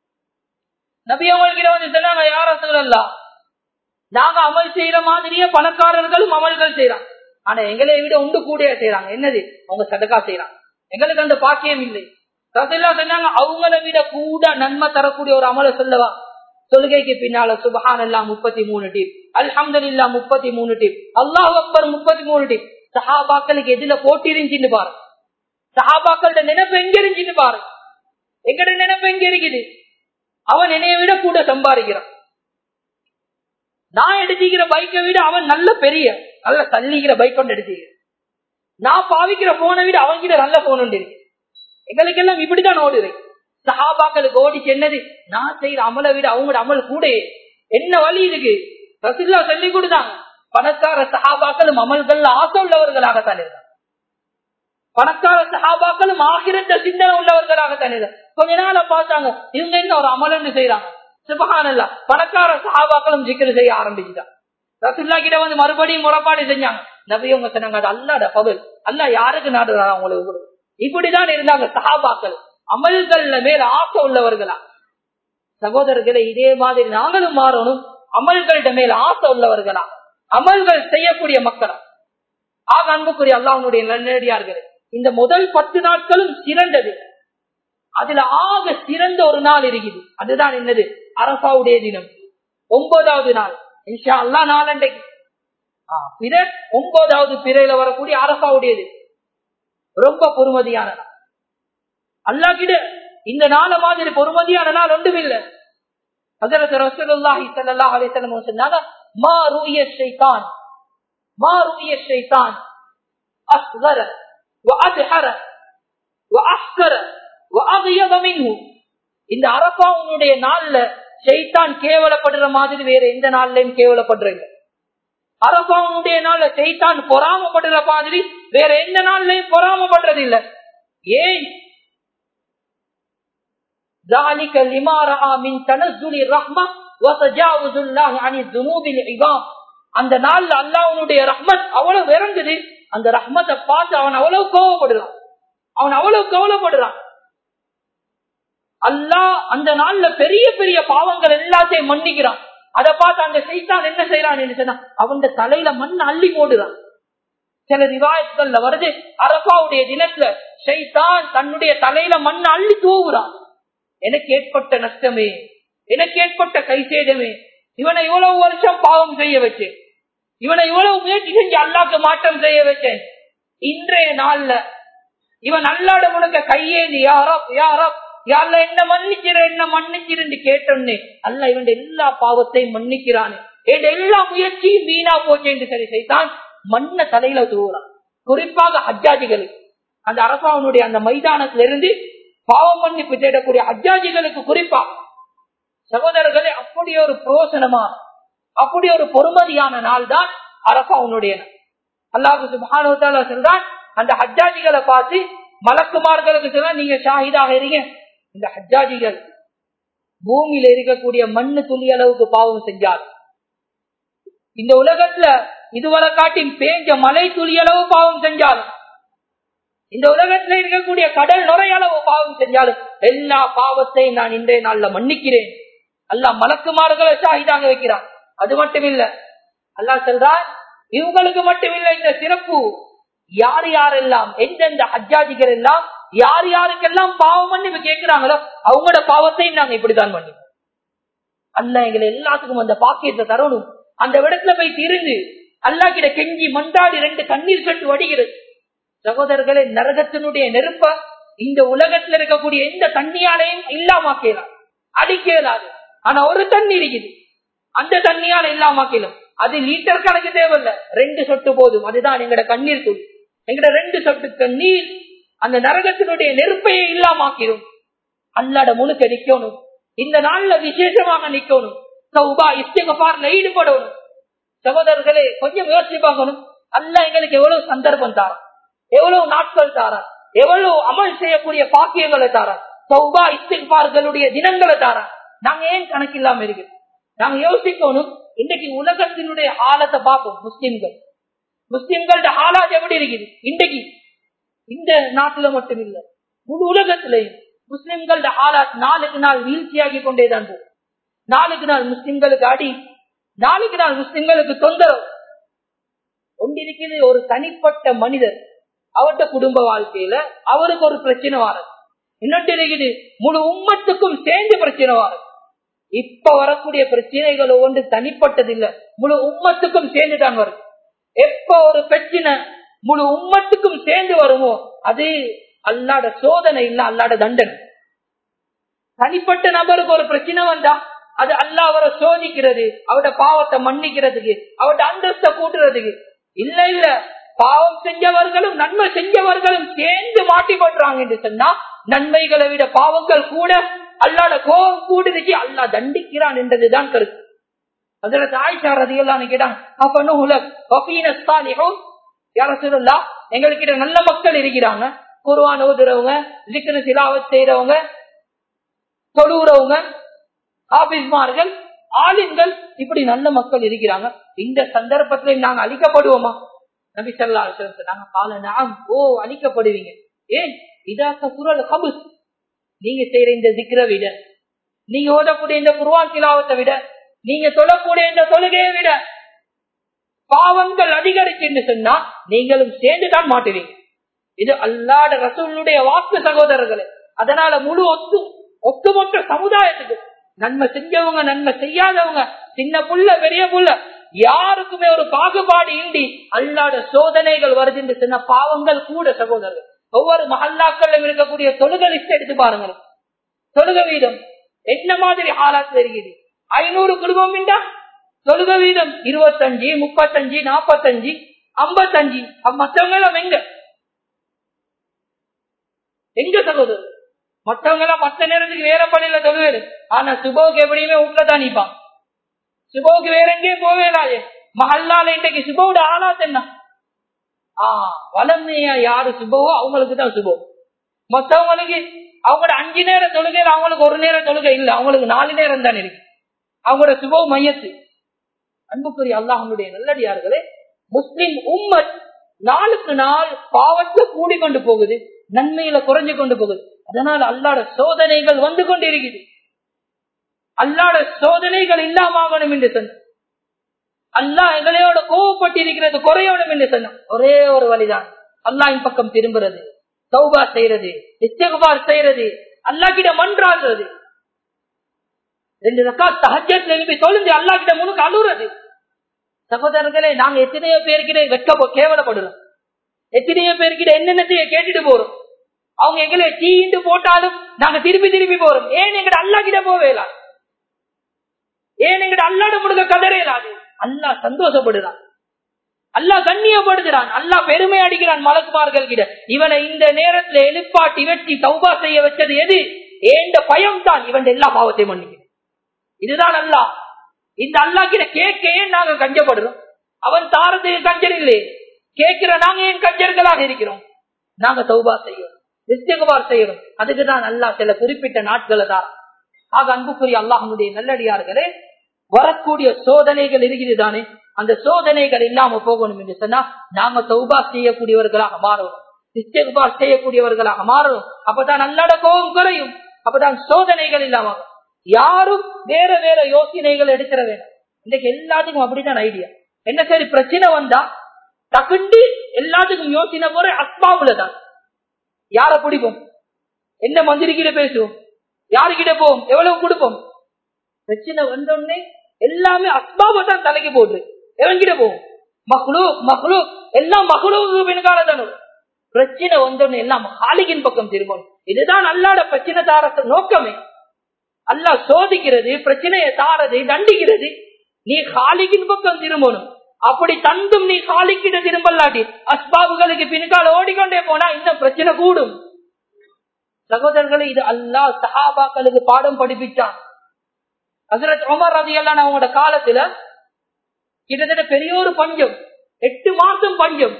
நபி அவங்கள்கிட்ட வந்து சொன்னாங்க யார சொல்லலாம் நாங்க அமல் செய்யற மாதிரியே பணக்காரர்களும் அமல்கள் செய்யறாங்க ஆனா எங்களை விட உண்டு கூட செய்யறாங்க என்னது அவங்க சதக்கா செய்யறாங்க எங்களுக்கு அந்த பாக்கியம் இல்லை ரசல்லா சொன்னாங்க அவங்கள விட கூட நன்மை தரக்கூடிய ஒரு அமலை சொல்லவா தொழுகைக்கு பின்னால சுபஹான் எல்லாம் முப்பத்தி மூணு டீப் அல்ஹம்து இல்லா முப்பத்தி மூணு டீப் அல்லாஹ் அக்பர் முப்பத்தி மூணு டீப் சஹாபாக்களுக்கு எதுல போட்டி இருந்துச்சுன்னு பாரு சஹாபாக்களோட நினைப்பு எங்க இருந்துச்சுன்னு பாரு எங்கட நினைப்பு எங்க இருக்குது அவன் என்னைய விட கூட சம்பாதிக்கிறான் நான் எடுத்துக்கிற பைக்கை விட அவன் நல்ல பெரிய நல்ல தள்ளிக்கிற பைக் கொண்டு எடுத்துக்கிறேன் நான் பாவிக்கிற போனை விட அவன்கிட்ட நல்ல போன் உண்டு இருக்கு எங்களுக்கு எல்லாம் இப்படிதான் ஓடுது சஹாபாக்களுக்கு ஓடிச்சு என்னது நான் செய்யற அமலை விட அவங்களோட அமல் கூட என்ன வழி இருக்கு ரசில்லா சொல்லி கொடுத்தாங்க பணக்கார சஹாபாக்களும் அமல்கள் ஆசை உள்ளவர்களாகத்தான் இருந்தாங்க பணக்கார சஹாபாக்களும் ஆகிரத்த சிந்தனை உள்ளவர்களாகத்தான் இருந்தாங்க கொஞ்ச நாள பார்த்தாங்க இவங்க என்ன ஒரு அமலன்னு செய்யறாங்க சுபகானல்லா பணக்கார சஹாபாக்களும் ஜிக்கர் செய்ய ஆரம்பிச்சுட்டாங்க ரசுல்லா கிட்ட வந்து மறுபடியும் முறைப்பாடு செஞ்சாங்க நபியவங்க சொன்னாங்க அது அல்லாட பகல் அல்லா யாருக்கு நாடுறாங்க அவங்களுக்கு இப்படிதான் இருந்தாங்க சஹாபாக்கள் அமல்கள்ல மேல ஆசை உள்ளவர்களா சகோதரர்களை இதே மாதிரி நாங்களும் மாறணும் அமல்கள்ட மேல ஆசை உள்ளவர்களா அமல்கள் செய்யக்கூடிய மக்களா ஆக அன்புக்குரிய அல்லாஹனுடைய நல்லடியார்கள் இந்த முதல் பத்து நாட்களும் சிறந்தது அதுல ஆக சிறந்த ஒரு நாள் இருக்குது அதுதான் என்னது அரசாவுடைய தினம் ஒன்பதாவது நாள் இன்ஷா அல்லா நாளண்டைக்கு பிற ஒன்பதாவது பிறையில வரக்கூடிய அரசாவுடையது ரொம்ப பொறுமதியான நாள் அல்லா கிட்ட இந்த நாள மாதிரி பொறுமதியான நாள் ஒன்றும் இல்லை அதற்கு ரசூலுல்லாஹி ஸல்லல்லாஹு அலைஹி வஸல்லம் சொன்னாங்க மா ருய ஷைத்தான் மா ருய ஷைத்தான் அஸ்கர وأدحر وأحكر وأغيظ منه இந்த அரபாவுடைய நாள்ல செய்தான் கேவலப்படுற மாதிரி வேற எந்த நாள்லயும் கேவலப்படுறீங்க அரபாவுடைய நாள்ல செய்தான் பொறாமப்படுற மாதிரி வேற எந்த நாள்லயும் பொறாமப்படுறது இல்ல ஏன் ذلك لما رأى من تنزل الرحمة وتجاوز الله عن الذنوب العظام அந்த நாள்ல அல்லாஹ்வுடைய ரஹ்மத் அவ்வளவு இறங்குது அந்த ரஹ்மத்தை பார்த்து அவன் அவ்வளவு கோவப்படுறான் அவன் அவ்வளவு கவலைப்படுறான் அல்லாஹ் அந்த நாள்ல பெரிய பெரிய பாவங்கள் எல்லாத்தையும் மன்னிக்கிறான் அதை பார்த்து அந்த செய்தான் என்ன செய்யறான் சொன்னா அவன் தலையில மண் அள்ளி போடுறான் சில ரிவாயத்துகள்ல வருது அரபாவுடைய தினத்துல ஷைத்தான் தன்னுடைய தலையில மண் அள்ளி தூவுறான் எனக்கு ஏற்பட்ட நஷ்டமே எனக்கு ஏற்பட்ட கை சேதமே இவனை இவ்வளவு வருஷம் பாவம் செய்ய வச்சேன் இவனை இவ்வளவு முயற்சி செஞ்சு அல்லாக்கு மாற்றம் செய்ய வச்சேன் இன்றைய நாள்ல இவன் அல்லாட உனக்கு கையேந்தி யாரோ யாரோ யாருல என்ன மன்னிச்சிர என்ன மன்னிச்சிருந்து கேட்டோன்னே அல்ல இவன் எல்லா பாவத்தையும் மன்னிக்கிறானே என் எல்லா முயற்சியும் வீணா போச்சு என்று சரி செய்தான் மண்ண தலையில தூவுறான் குறிப்பாக ஹஜ்ஜாஜிகளுக்கு அந்த அரசாவனுடைய அந்த மைதானத்துல இருந்து பாவம் மன்னிப்பு தேடக்கூடிய ஹஜ்ஜாஜிகளுக்கு குறிப்பா சகோதரர்களே அப்படி ஒரு புரோசனமா அப்படி ஒரு பொறுமதியான நாள் தான் அரசாவுனுடைய அல்லாஹு சுபானுவத்தால சொல்றான் அந்த ஹஜ்ஜாஜிகளை பார்த்து மலக்குமார்களுக்கு சொல்ல நீங்க ஷாஹிதாக இருங்க இந்த ஹஜ்ஜாஜிகள் பூமியில இருக்கக்கூடிய மண்ணு துளி அளவுக்கு பாவம் செஞ்சார் இந்த உலகத்துல இதுவரை காட்டி பேஞ்ச மலை துளி அளவு பாவம் செஞ்சாலும் இந்த உலகத்துல இருக்கக்கூடிய கடல் நுரைய அளவு பாவம் செஞ்சாலும் எல்லா பாவத்தையும் நான் இன்றைய நாள்ல மன்னிக்கிறேன் அல்லா மலக்குமார்களை ஷாஹிதாக வைக்கிறான் அது மட்டும் இல்ல அல்லா சொல்றான் இவங்களுக்கு மட்டும் இல்ல இந்த சிறப்பு யார் யாரெல்லாம் எந்தெந்த ஹஜ்ஜாஜிகள் எல்லாம் யார் யாருக்கெல்லாம் பாவம் மன்னிப்பு கேட்கிறாங்களோ அவங்களோட பாவத்தையும் நாங்க இப்படித்தான் பண்ணுவோம் அல்ல எங்களை எல்லாத்துக்கும் அந்த பாக்கியத்தை தரணும் அந்த இடத்துல போய் திரிந்து அல்லா கிட்ட கெஞ்சி மண்டாடி ரெண்டு கண்ணீர் கட்டு வடிகிறது சகோதரர்களே நரகத்தினுடைய நெருப்ப இந்த உலகத்துல இருக்கக்கூடிய எந்த தண்ணியாலையும் இல்லாமக்கலாம் அடிக்க இயலாது ஆனா ஒரு தண்ணி இருக்குது அந்த தண்ணியால இல்லாமக்கலாம் அது லிட்டர் கணக்கு தேவையில்ல ரெண்டு சொட்டு போதும் அதுதான் எங்கட கண்ணீர் தூள் எங்கட ரெண்டு சொட்டு கண்ணீர் அந்த நரகத்தினுடைய நெருப்பையே இல்லாமக்கிடும் அல்லாட முழுக்க நிக்கணும் இந்த நாள்ல விசேஷமாக நிக்கணும் சௌபா இஸ்திகபார்ல ஈடுபடணும் சகோதரர்களே கொஞ்சம் யோசிச்சு பார்க்கணும் அல்ல எங்களுக்கு எவ்வளவு சந்தர்ப்பம் தாரா எவ்வளவு நாட்கள் தாரா எவ்வளவு அமல் செய்யக்கூடிய பாக்கியங்களை தாரா சௌபா இஸ்திகபார்களுடைய தினங்களை தாரா நாங்க ஏன் கணக்கில்லாம இருக்கு நாங்க யோசிக்கணும் இன்னைக்கு உலகத்தினுடைய ஆழத்தை பார்ப்போம் முஸ்லிம்கள் முஸ்லிம்களோட ஆளாத் எப்படி இருக்குது இன்றைக்கு இந்த நாட்டுல மட்டும் இல்ல முழு உலகத்திலையும் முஸ்லிம்களோட ஆளாத் நாளுக்கு நாள் வீழ்ச்சியாகி கொண்டேதான் போகும் நாளுக்கு நாள் முஸ்லிம்களுக்கு அடி நாளுக்கு நாள் முஸ்லிம்களுக்கு தொந்தரவு ஒன்றிருக்கிறது ஒரு தனிப்பட்ட மனிதர் அவர்கிட்ட குடும்ப வாழ்க்கையில அவருக்கு ஒரு பிரச்சனை வாரது இன்னொன்று இருக்குது முழு உம்மத்துக்கும் சேர்ந்து பிரச்சனை வாரது இப்ப வரக்கூடிய பிரச்சனைகள் ஒன்று தனிப்பட்டது இல்ல முழு உம்மத்துக்கும் சேர்ந்து தான் வரும் எப்ப ஒரு பிரச்சனை முழு உம்மத்துக்கும் சேர்ந்து வருமோ அது அல்லாட சோதனை இல்ல அல்லாட தண்டனை தனிப்பட்ட நபருக்கு ஒரு பிரச்சனை வந்தா அது அல்லா அவரை சோதிக்கிறது அவட பாவத்தை மன்னிக்கிறதுக்கு அவட அந்தஸ்த கூட்டுறதுக்கு இல்ல இல்ல பாவம் செஞ்சவர்களும் நன்மை செஞ்சவர்களும் சேர்ந்து மாட்டிப்படுறாங்க என்று சொன்னா நன்மைகளை விட பாவங்கள் கூட அல்லாட கோபம் கூடுதுச்சு அல்லா தண்டிக்கிறான் என்றதுதான் கருத்து அதுல ஆயிஷா ரதியெல்லாம் கேட்டான் அப்பனும் உலக் யார சொல்லலாம் எங்கள்கிட்ட நல்ல மக்கள் இருக்கிறாங்க குருவான் ஓதுறவங்க ஜிக்கன சிலாவத் செய்யறவங்க தொழுறவங்க ஆபீஸ்மார்கள் ஆலிம்கள் இப்படி நல்ல மக்கள் இருக்கிறாங்க இந்த சந்தர்ப்பத்துல நாங்க அழிக்கப்படுவோமா நபி சொல்லா சொன்னாங்க கால நாம் ஓ அழிக்கப்படுவீங்க ஏன் இதாக்க குரல் கபுஸ் நீங்க செய்யற இந்த திக்ர விட நீங்க ஓதக்கூடிய இந்த குருவான் கிலாவத்தை விட நீங்க சொல்லக்கூடிய இந்த தொழுகையை விட பாவங்கள் அதிகரிச்சுன்னு சொன்னா நீங்களும் சேர்ந்துதான் மாட்டுவீங்க இது அல்லாட ரசூலுடைய வாக்கு சகோதரர்களே அதனால முழு ஒத்து ஒட்டுமொத்த சமுதாயத்துக்கு நன்மை செஞ்சவங்க நன்மை செய்யாதவங்க சின்ன புள்ள பெரிய புள்ள யாருக்குமே ஒரு பாகுபாடு இன்றி அல்லாட சோதனைகள் வருது என்று சொன்ன பாவங்கள் கூட சகோதரர்கள் ஒவ்வொரு மஹல்லாக்களிலும் இருக்கக்கூடிய தொழுகை லிஸ்ட் எடுத்து பாருங்க தொழுக வீதம் என்ன மாதிரி ஆளாத்து தெரியுது ஐநூறு குடும்பம் என்றா தொழுக வீதம் இருபத்தஞ்சு முப்பத்தஞ்சு நாப்பத்தஞ்சு ஐம்பத்தஞ்சு மற்றவங்க எல்லாம் எங்க எங்க சகோதரர் மற்றவங்க எல்லாம் மத்த நேரத்துக்கு வேற பணியில தொழுவேரு ஆனா சுபோக்கு எப்படியுமே வீட்டுலதான் நிப்பான் சுபோக்கு வேற எங்கேயும் போவேலாயே மஹல்லால இன்றைக்கு சுபோட ஆளாத்து என்ன ஆஹ் வளமையா யாரு சுபவோ அவங்களுக்கு தான் சுபம் மற்றவங்களுக்கு அவங்களோட அஞ்சு நேரம் தொழுகை அவங்களுக்கு ஒரு நேரம் தொழுகை இல்ல அவங்களுக்கு நாலு நேரம் தான் இருக்கு அவங்களோட சுப மையத்து அன்புக்குரிய அல்லாஹனுடைய நல்லடியார்களே முஸ்லிம் உம்மத் நாளுக்கு நாள் பாவத்தை கூடி கொண்டு போகுது நன்மையில குறைஞ்சு கொண்டு போகுது அதனால அல்லாட சோதனைகள் வந்து கொண்டு இருக்குது அல்லாட சோதனைகள் இல்லாமணும் என்று சொன்ன அல்லா எங்களையோட கோவப்பட்டு இருக்கிறது குறையோடும் என்று சொன்ன ஒரே ஒரு வழிதான் அல்லாஹின் பக்கம் திரும்புறது சௌபா செய்யறது இஸ்தகுபார் செய்யறது அல்லா கிட்ட மன்றாடுறது ரெண்டு ரக்கா சஹஜத் எழுப்பி தொழுந்து அல்லா கிட்ட முனுக்கு அழுறது சகோதரர்களே நாங்க எத்தனையோ பேருக்கிட்ட வெட்க கேவலப்படுறோம் எத்தனையோ பேருக்கிட்ட என்னென்னத்தைய கேட்டுட்டு போறோம் அவங்க எங்களை தீண்டு போட்டாலும் நாங்க திருப்பி திருப்பி போறோம் ஏன் எங்கிட்ட அல்லா கிட்ட போவேலாம் ஏன் எங்கிட்ட அல்லாட முழுக்க கதறையலாது அல்லா சந்தோஷப்படுறான் அல்லா கண்ணியப்படுகிறான் அல்லா பெருமை அடிக்கிறான் மலக்குமார்கள் கிட்ட இவனை இந்த நேரத்துல எழுப்பாட்டி வெட்டி சௌபா செய்ய வச்சது எது ஏண்ட பயம் தான் இவன் எல்லா பாவத்தையும் மன்னிக்கிறேன் இதுதான் அல்லா இந்த அல்லா கிட்ட கேட்க ஏன் நாங்க கஞ்சப்படுறோம் அவன் தாரது கஞ்சர் இல்லையே கேட்கிற நாங்க ஏன் கஞ்சர்களாக இருக்கிறோம் நாங்க சௌபா செய்யறோம் நிச்சயகுமார் செய்யறோம் அதுக்குதான் அல்லா சில குறிப்பிட்ட நாட்களை தான் ஆக அன்புக்குரிய அல்லாஹனுடைய நல்லடியார்களே வரக்கூடிய சோதனைகள் இருக்குது தானே அந்த சோதனைகள் இல்லாம போகணும் என்று சொன்னா நாம சௌபா செய்யக்கூடியவர்களாக மாறணும் நிச்சயகுமார் செய்யக்கூடியவர்களாக மாறணும் அப்பதான் நல்லாட கோபம் குறையும் அப்பதான் சோதனைகள் இல்லாம யாரும் வேற வேற யோசனைகள் எடுக்கிற வேண்டாம் இன்னைக்கு எல்லாத்துக்கும் அப்படிதான் ஐடியா என்ன சரி பிரச்சனை வந்தா தகுண்டு எல்லாத்துக்கும் யோசனை போற அஸ்மாவுல தான் யார பிடிப்போம் என்ன மந்திரிக்கிட்ட பேசுவோம் யாருக்கிட்ட போவோம் எவ்வளவு கொடுப்போம் பிரச்சனை வந்தோடனே எல்லாமே அஸ்பாப தான் தலைக்கு போட்டு எவன்கிட்ட போவோம் மகளூ மகளூ எல்லாம் மகளூக்கு பின்கால தானே பிரச்சனை வந்தோடனே எல்லாம் ஹாலிகின் பக்கம் திரும்பணும் இதுதான் அல்லாட பிரச்சனை தார நோக்கமே அல்லா சோதிக்கிறது பிரச்சனையை தாரது தண்டிக்கிறது நீ ஹாலிகின் பக்கம் திரும்பணும் அப்படி தந்தும் நீ ஹாலிக்கிட்ட திரும்பலாட்டி அஸ்பாபுகளுக்கு பின்கால ஓடிக்கொண்டே போனா இந்த பிரச்சனை கூடும் சகோதரர்களை இது அல்லா சஹாபாக்களுக்கு பாடம் படிப்பிச்சான் ஹசரத் உமர் ரதி எல்லாம் அவங்களோட காலத்துல கிட்டத்தட்ட பெரிய ஒரு பஞ்சம் எட்டு மாசம் பஞ்சம்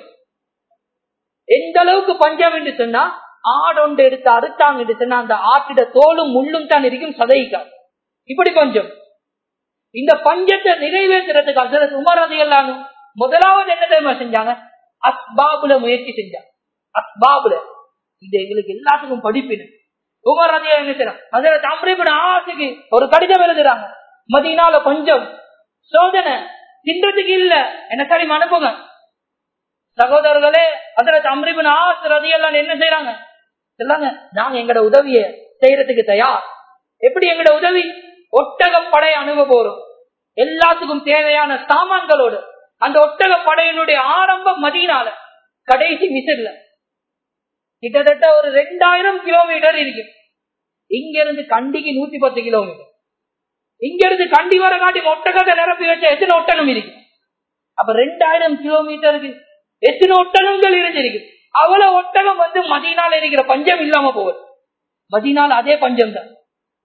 எந்த அளவுக்கு பஞ்சம் என்று சொன்னா ஆடொண்டு எடுத்து அறுத்தாங்க என்று சொன்னா அந்த ஆட்டிட தோலும் முள்ளும் தான் இருக்கும் சதைக்கா இப்படி பஞ்சம் இந்த பஞ்சத்தை நிறைவேற்றுறதுக்கு ஹசரத் உமர் ரதி எல்லாம் முதலாவது என்ன தெரியுமா செஞ்சாங்க அஸ்பாபுல முயற்சி செஞ்சாங்க அஸ்பாபுல இது எங்களுக்கு எல்லாத்துக்கும் படிப்பினு உமர் ரதியா என்ன செய்யறாங்க அதுல தம்ரிபின் ஆசைக்கு ஒரு கடிதம் எழுதுறாங்க மதியனால கொஞ்சம் சோதனை தின்றதுக்கு இல்ல என்ன சரி அனுப்புங்க சகோதரர்களே அதுல தம்ரிபின் ஆசை ரதியெல்லாம் என்ன செய்யறாங்க சொல்லாங்க நாங்க எங்கட உதவிய செய்யறதுக்கு தயார் எப்படி எங்கட உதவி ஒட்டக படை அணுக போறோம் எல்லாத்துக்கும் தேவையான சாமான்களோடு அந்த ஒட்டக படையினுடைய ஆரம்பம் மதியனால கடைசி மிசில்ல கிட்டத்தட்ட ஒரு ரெண்டாயிரம் கிலோமீட்டர் இருக்கு இங்க இருந்து கண்டிக்கு நூத்தி பத்து கிலோமீட்டர் இங்க இருந்து கண்டி வர காட்டி ஒட்டகத்தை நிரப்பி வச்ச எத்தனை ஒட்டகம் இருக்கு அப்ப ரெண்டாயிரம் கிலோமீட்டருக்கு எத்தனை ஒட்டகங்கள் இருந்திருக்கு அவ்வளவு ஒட்டகம் வந்து மதியனால இருக்கிற பஞ்சம் இல்லாம போகுது மதியனால அதே பஞ்சம் தான்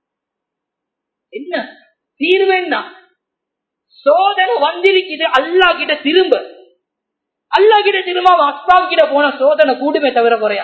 என்ன தீர்வு என்ன சோதனை வந்திருக்குது அல்லா கிட்ட திரும்ப அல்லா கிட்ட திரும்ப அஸ்பாப் கிட்ட போன சோதனை கூடுமே தவிர குறையா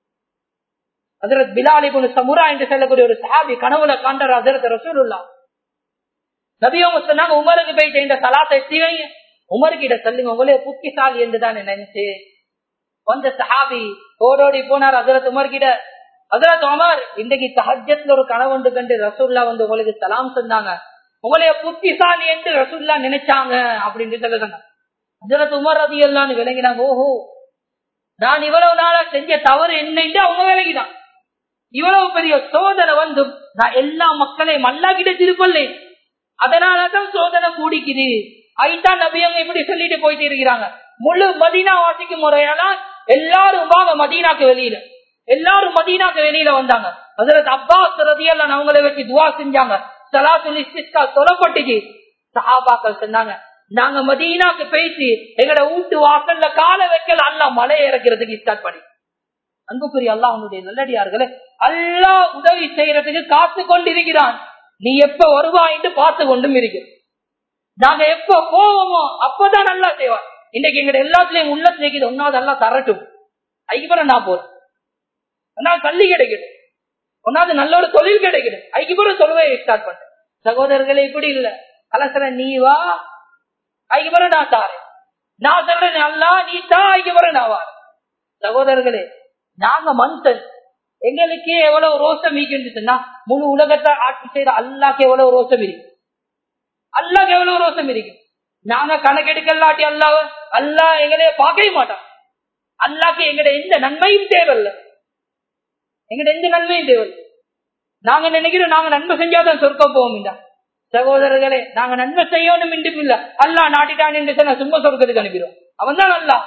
ஹசரத் பிலாலி பொண்ணு சமுரா என்று சொல்லக்கூடிய ஒரு சாபி கனவுல காண்டார் ஹசரத் ரசூலுல்லா நபியவங்க சொன்னாங்க உமருக்கு போயிட்டு இந்த சலாத்தை எத்திவைங்க உமருக்கு இட சொல்லுங்க உங்களே புத்திசாலி என்றுதான் நினைச்சு வந்த சஹாபி ஓடோடி போனார் ஹசரத் உமர் கிட்ட ஹசரத் உமர் இன்றைக்கு தஹஜத்துல ஒரு கனவு கண்டு ரசூல்லா வந்து உங்களுக்கு சலாம் சொன்னாங்க உங்களைய புத்திசாலி என்று ரசூல்லா நினைச்சாங்க அப்படின்னு சொல்ல சொன்னாங்க ஹஜரத் உமர் ரதி எல்லாம் விளங்கினாங்க ஓஹோ நான் இவ்வளவு நாளா செஞ்ச தவறு என்னன்னு அவங்க விளங்கிதான் இவ்வளவு பெரிய சோதனை வந்தும் நான் எல்லா மக்களையும் அல்லாக்கிட்ட திருப்பல்லேன் அதனாலதான் சோதனை கூடிக்குது ஐதான் நபியங்க இப்படி சொல்லிட்டு போயிட்டு இருக்கிறாங்க முழு மதீனா வாசிக்கும் முறையாலாம் எல்லாரும் வாங்க மதீனாக்கு வெளியில எல்லாரும் மதீனாக்கு வெளியில வந்தாங்க அதுல அப்பாஸ் ரதியெல்லாம் அவங்களை வச்சு துவா செஞ்சாங்க சலாத்துல் இஸ்திஸ்கா சொல்லப்பட்டுச்சு சஹாபாக்கள் சொன்னாங்க நாங்க மதீனாக்கு பேசி எங்கட வீட்டு வாசல்ல கால வைக்கல அல்ல மலை இறக்கிறதுக்கு ஸ்டார்ட் பண்ணி அன்புக்குரிய அல்லா உன்னுடைய நல்லடியார்களே அல்லா உதவி செய்யறதுக்கு காத்து கொண்டிருக்கிறான் நீ எப்ப வருவாயின்னு பார்த்து கொண்டும் இருக்கிறோம் நாங்க எப்ப போவோமோ அப்பதான் நல்லா செய்வான் இன்னைக்கு எங்க எல்லாத்துலயும் உள்ள சேர்க்குது ஒன்னாவது எல்லாம் தரட்டும் ஐக்கிபுரம் நான் போறேன் ஒன்னாவது கல்வி கிடைக்கட்டும் ஒன்னாவது நல்ல ஒரு தொழில் கிடைக்கணும் ஐக்கிபுரம் சொல்லுவே ஸ்டார்ட் பண்ணேன் சகோதரர்களே இப்படி இல்ல கலசர நீ வா ஐக்கிபுரம் நான் தாரேன் நான் சொல்றேன் அல்லா நீ தா ஐக்கிபுரம் நான் வாரேன் சகோதரர்களே நாங்க மனுஷன் எங்களுக்கு எவ்வளவு ரோஷம் இருக்குன்னு முழு உலகத்தை ஆட்சி செய்யற அல்லாக்கு எவ்வளவு ரோஷம் இருக்கு அல்லாக்கு எவ்வளவு ரோஷம் இருக்கு நாங்க கணக்கெடுக்கலாட்டி அல்லாவ அல்லா எங்களைய பார்க்கவே மாட்டான் அல்லாக்கு எங்கட எந்த நன்மையும் தேவையில்ல எங்கட எந்த நன்மையும் தேவையில்லை நாங்க நினைக்கிறோம் நாங்க நன்மை செஞ்சாதான் சொர்க்கம் போவோம் சகோதரர்களே நாங்க நன்மை செய்யணும் என்றும் இல்ல அல்லா நாட்டிட்டான் என்று சொன்ன சும்மா சொர்க்கத்துக்கு அனுப்பிடுவோம் அவன் தான் அல்லா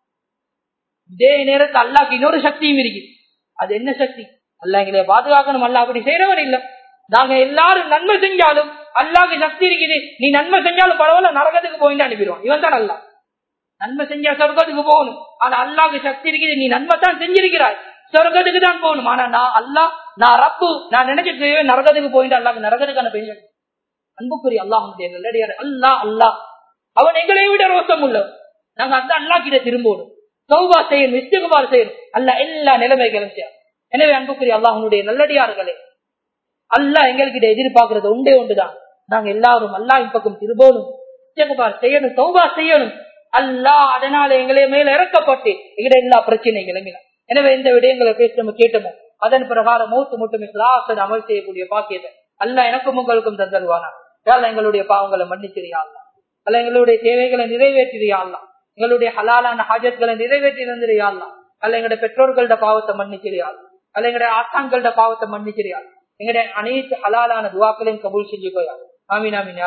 இதே நேரத்தில் அல்லாக்கு இன்னொரு சக்தியும் இருக்கு அது என்ன சக்தி அல்ல எங்களை பாதுகாக்கணும் அல்ல அப்படி செய்யறவன் இல்ல நாங்க எல்லாரும் நன்மை செஞ்சாலும் அல்லாக்கு சக்தி இருக்குது நீ நன்மை செஞ்சாலும் பரவாயில்ல நரகத்துக்கு போயிட்டு அனுப்பிடுவான் இவன் தான் அல்லா நன்மை செஞ்சா சொர்க்கத்துக்கு போகணும் ஆனா அல்லாக்கு சக்தி இருக்குது நீ நன்மை தான் செஞ்சிருக்கிறாய் சொர்க்கத்துக்கு தான் போகணும் ஆனா நான் அல்லா நான் ரப்பு நான் நினைச்சிட்டு நரகத்துக்கு போயிட்டு அல்லாக்கு நரகத்துக்கு அனுப்பி அன்புக்குரிய அல்லாஹ் நல்லடியார் அல்லா அல்லா அவன் எங்களை விட ரோசம் உள்ளவன் நாங்க அந்த அல்லா கிட்ட திரும்பணும் சௌபா செய்யணும் இஸ்திகுபார் செய்யணும் அல்ல எல்லா நிலைமைகளும் செய்யும் எனவே அன்புக்குரிய அல்லாஹனுடைய நல்லடியார்களே அல்லா எங்கள்கிட்ட எதிர்பார்க்கறது உண்டே உண்டுதான் நாங்க எல்லாரும் அல்லா பக்கம் திரும்பணும் இஸ்திகுபார் செய்யணும் சௌபா செய்யணும் அல்லா அதனால எங்களை மேல இறக்கப்பட்டு எங்கட எல்லா பிரச்சனைகளும் எனவே இந்த விடயங்களை பேச கேட்டோமோ அதன் பிரகாரம் மூத்து மட்டும் இஸ்லாசன் அமல் செய்யக்கூடிய பாக்கியத்தை அல்ல எனக்கும் உங்களுக்கும் தந்தருவானா எங்களுடைய பாவங்களை மன்னிச்சிரியா அல்ல எங்களுடைய தேவைகளை நிறைவேற்றியா எங்களுடைய ஹலாலான ஹாஜத்களை நிறைவேற்றி இருந்திரியா அல்ல எங்களுடைய பெற்றோர்களோட பாவத்தை மன்னிச்சிரியா அல்ல எங்களுடைய ஆசான்களோட பாவத்தை மன்னிச்சிரியா எங்களுடைய அனைத்து ஹலாலான துவாக்களையும் கபூல் செஞ்சு போயா ஆமீன் ஆமீன்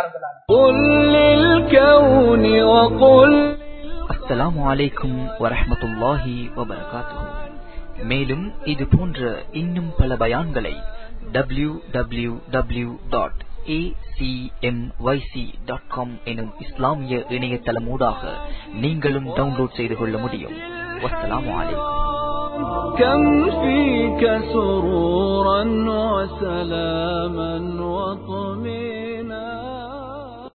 அஸ்ஸலாமு அலைக்கும் வரஹமத்துல்லாஹி வபரகாத்துஹு மேலும் இது போன்ற இன்னும் பல பயான்களை W W W dot acmyc.com எனும் இஸ்லாமிய இணையதளம் ஊடாக நீங்களும் டவுன்லோட் செய்து கொள்ள முடியும் வஸ்ஸலாமு அலைக்கும் كم فيك سرورا وسلاما وطهورا